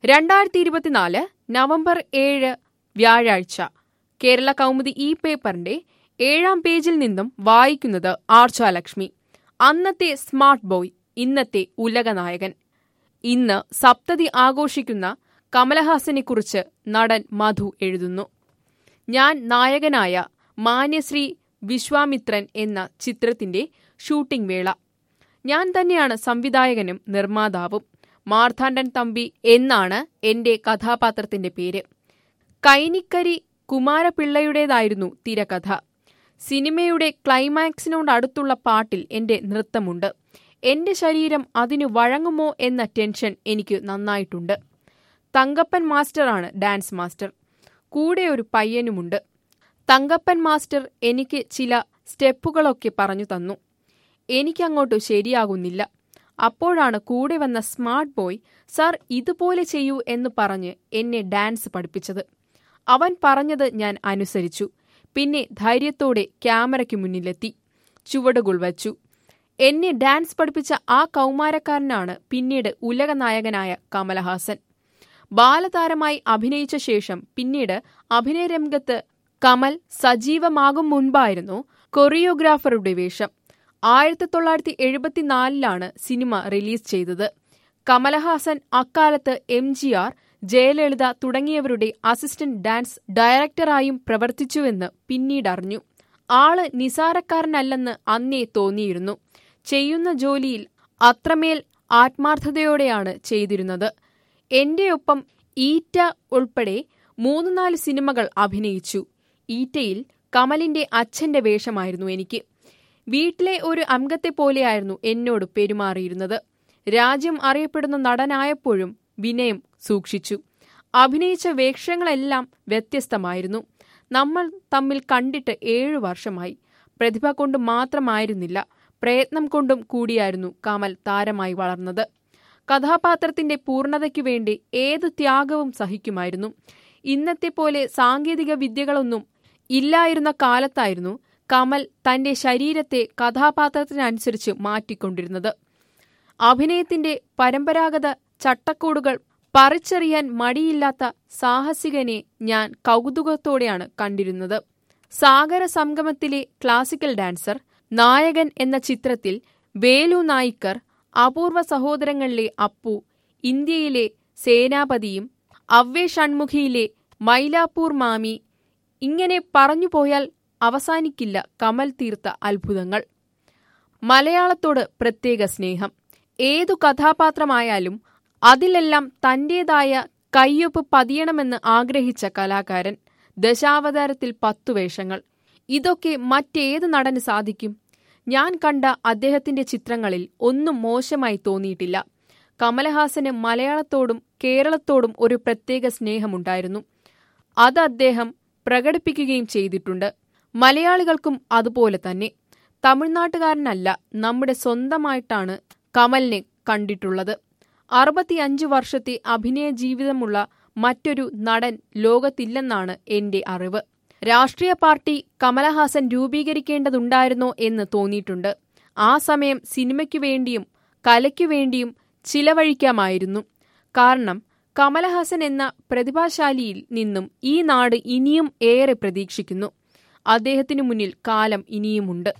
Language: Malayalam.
രണ്ടായിരത്തി ഇരുപത്തിനാല് നവംബർ ഏഴ് വ്യാഴാഴ്ച കേരള കൗമുദി ഈ പേപ്പറിന്റെ ഏഴാം പേജിൽ നിന്നും വായിക്കുന്നത് ആർച്ചാലക്ഷ്മി അന്നത്തെ സ്മാർട്ട് ബോയ് ഇന്നത്തെ ഉലകനായകൻ ഇന്ന് സപ്തതി ആഘോഷിക്കുന്ന കമലഹാസനെക്കുറിച്ച് നടൻ മധു എഴുതുന്നു ഞാൻ നായകനായ മാന്യശ്രീ വിശ്വാമിത്രൻ എന്ന ചിത്രത്തിന്റെ ഷൂട്ടിംഗ് വേള ഞാൻ തന്നെയാണ് സംവിധായകനും നിർമ്മാതാവും മാർത്താണ്ഡൻ തമ്പി എന്നാണ് എന്റെ കഥാപാത്രത്തിന്റെ പേര് കൈനിക്കരി കുമാരപിള്ളയുടേതായിരുന്നു തിരക്കഥ സിനിമയുടെ ക്ലൈമാക്സിനോടടുത്തുള്ള പാട്ടിൽ എന്റെ നൃത്തമുണ്ട് എന്റെ ശരീരം അതിനു വഴങ്ങുമോ എന്ന ടെൻഷൻ എനിക്ക് നന്നായിട്ടുണ്ട് തങ്കപ്പൻ മാസ്റ്ററാണ് ഡാൻസ് മാസ്റ്റർ കൂടെ ഒരു പയ്യനുമുണ്ട് തങ്കപ്പൻ മാസ്റ്റർ എനിക്ക് ചില സ്റ്റെപ്പുകളൊക്കെ പറഞ്ഞു തന്നു എനിക്കങ്ങോട്ട് ശരിയാകുന്നില്ല അപ്പോഴാണ് കൂടെ വന്ന സ്മാർട്ട് ബോയ് സാർ ഇതുപോലെ ചെയ്യൂ എന്ന് പറഞ്ഞ് എന്നെ ഡാൻസ് പഠിപ്പിച്ചത് അവൻ പറഞ്ഞത് ഞാൻ അനുസരിച്ചു പിന്നെ ധൈര്യത്തോടെ ക്യാമറയ്ക്ക് മുന്നിലെത്തി ചുവടുകൾ വച്ചു എന്നെ ഡാൻസ് പഠിപ്പിച്ച ആ കൗമാരക്കാരനാണ് പിന്നീട് ഉലകനായകനായ കമലഹാസൻ ബാലതാരമായി അഭിനയിച്ച ശേഷം പിന്നീട് അഭിനയരംഗത്ത് കമൽ സജീവമാകും മുൻപായിരുന്നു കൊറിയോഗ്രാഫറുടെ വേഷം ആയിരത്തി തൊള്ളായിരത്തി എഴുപത്തിനാലിലാണ് സിനിമ റിലീസ് ചെയ്തത് കമലഹാസൻ അക്കാലത്ത് എം ജി ആർ ജയലളിത തുടങ്ങിയവരുടെ അസിസ്റ്റന്റ് ഡാൻസ് ഡയറക്ടറായും പ്രവർത്തിച്ചുവെന്ന് പിന്നീടറിഞ്ഞു ആള് നിസാരക്കാരനല്ലെന്ന് അന്നേ തോന്നിയിരുന്നു ചെയ്യുന്ന ജോലിയിൽ അത്രമേൽ ആത്മാർത്ഥതയോടെയാണ് ചെയ്തിരുന്നത് എന്റെ ഒപ്പം ഈറ്റ ഉൾപ്പെടെ മൂന്ന് നാല് സിനിമകൾ അഭിനയിച്ചു ഈറ്റയിൽ കമലിന്റെ അച്ഛന്റെ വേഷമായിരുന്നു എനിക്ക് വീട്ടിലെ ഒരു അംഗത്തെ പോലെയായിരുന്നു എന്നോട് പെരുമാറിയിരുന്നത് രാജ്യം അറിയപ്പെടുന്ന നടനായപ്പോഴും വിനയം സൂക്ഷിച്ചു അഭിനയിച്ച വേഷങ്ങളെല്ലാം വ്യത്യസ്തമായിരുന്നു നമ്മൾ തമ്മിൽ കണ്ടിട്ട് ഏഴു വർഷമായി പ്രതിഭ കൊണ്ട് മാത്രമായിരുന്നില്ല പ്രയത്നം കൊണ്ടും കൂടിയായിരുന്നു കമൽ താരമായി വളർന്നത് കഥാപാത്രത്തിന്റെ പൂർണ്ണതയ്ക്കു വേണ്ടി ഏത് ത്യാഗവും സഹിക്കുമായിരുന്നു ഇന്നത്തെ പോലെ സാങ്കേതിക വിദ്യകളൊന്നും ഇല്ലായിരുന്ന കാലത്തായിരുന്നു കമൽ തന്റെ ശരീരത്തെ കഥാപാത്രത്തിനനുസരിച്ച് മാറ്റിക്കൊണ്ടിരുന്നത് അഭിനയത്തിന്റെ പരമ്പരാഗത ചട്ടക്കൂടുകൾ പറിച്ചെറിയാൻ മടിയില്ലാത്ത സാഹസികനെ ഞാൻ കൗതുകത്തോടെയാണ് കണ്ടിരുന്നത് സാഗര സംഗമത്തിലെ ക്ലാസിക്കൽ ഡാൻസർ നായകൻ എന്ന ചിത്രത്തിൽ വേലു നായിക്കർ അപൂർവ സഹോദരങ്ങളിലെ അപ്പു ഇന്ത്യയിലെ സേനാപതിയും അവ്വേ ഷൺമുഖിയിലെ മൈലാപ്പൂർ മാമി ഇങ്ങനെ പറഞ്ഞുപോയാൽ അവസാനിക്കില്ല കമൽ തീർത്ത അത്ഭുതങ്ങൾ മലയാളത്തോട് പ്രത്യേക സ്നേഹം ഏതു കഥാപാത്രമായാലും അതിലെല്ലാം തന്റേതായ കയ്യൊപ്പ് പതിയണമെന്ന് ആഗ്രഹിച്ച കലാകാരൻ ദശാവതാരത്തിൽ പത്തു വേഷങ്ങൾ ഇതൊക്കെ മറ്റേത് നടന് സാധിക്കും ഞാൻ കണ്ട അദ്ദേഹത്തിന്റെ ചിത്രങ്ങളിൽ ഒന്നും മോശമായി തോന്നിയിട്ടില്ല കമലഹാസന് മലയാളത്തോടും കേരളത്തോടും ഒരു പ്രത്യേക സ്നേഹമുണ്ടായിരുന്നു അത് അദ്ദേഹം പ്രകടിപ്പിക്കുകയും ചെയ്തിട്ടുണ്ട് മലയാളികൾക്കും അതുപോലെ തന്നെ തമിഴ്നാട്ടുകാരനല്ല നമ്മുടെ സ്വന്തമായിട്ടാണ് കമലിനെ കണ്ടിട്ടുള്ളത് അറുപത്തിയഞ്ചു വർഷത്തെ അഭിനയ ജീവിതമുള്ള മറ്റൊരു നടൻ ലോകത്തില്ലെന്നാണ് എന്റെ അറിവ് രാഷ്ട്രീയ പാർട്ടി കമലഹാസൻ രൂപീകരിക്കേണ്ടതുണ്ടായിരുന്നോ എന്ന് തോന്നിയിട്ടുണ്ട് ആ സമയം സിനിമയ്ക്കു വേണ്ടിയും കലയ്ക്കു വേണ്ടിയും ചിലവഴിക്കാമായിരുന്നു കാരണം കമലഹാസൻ എന്ന പ്രതിഭാശാലിയിൽ നിന്നും ഈ നാട് ഇനിയും ഏറെ പ്രതീക്ഷിക്കുന്നു അദ്ദേഹത്തിനു മുന്നിൽ കാലം ഇനിയുമുണ്ട്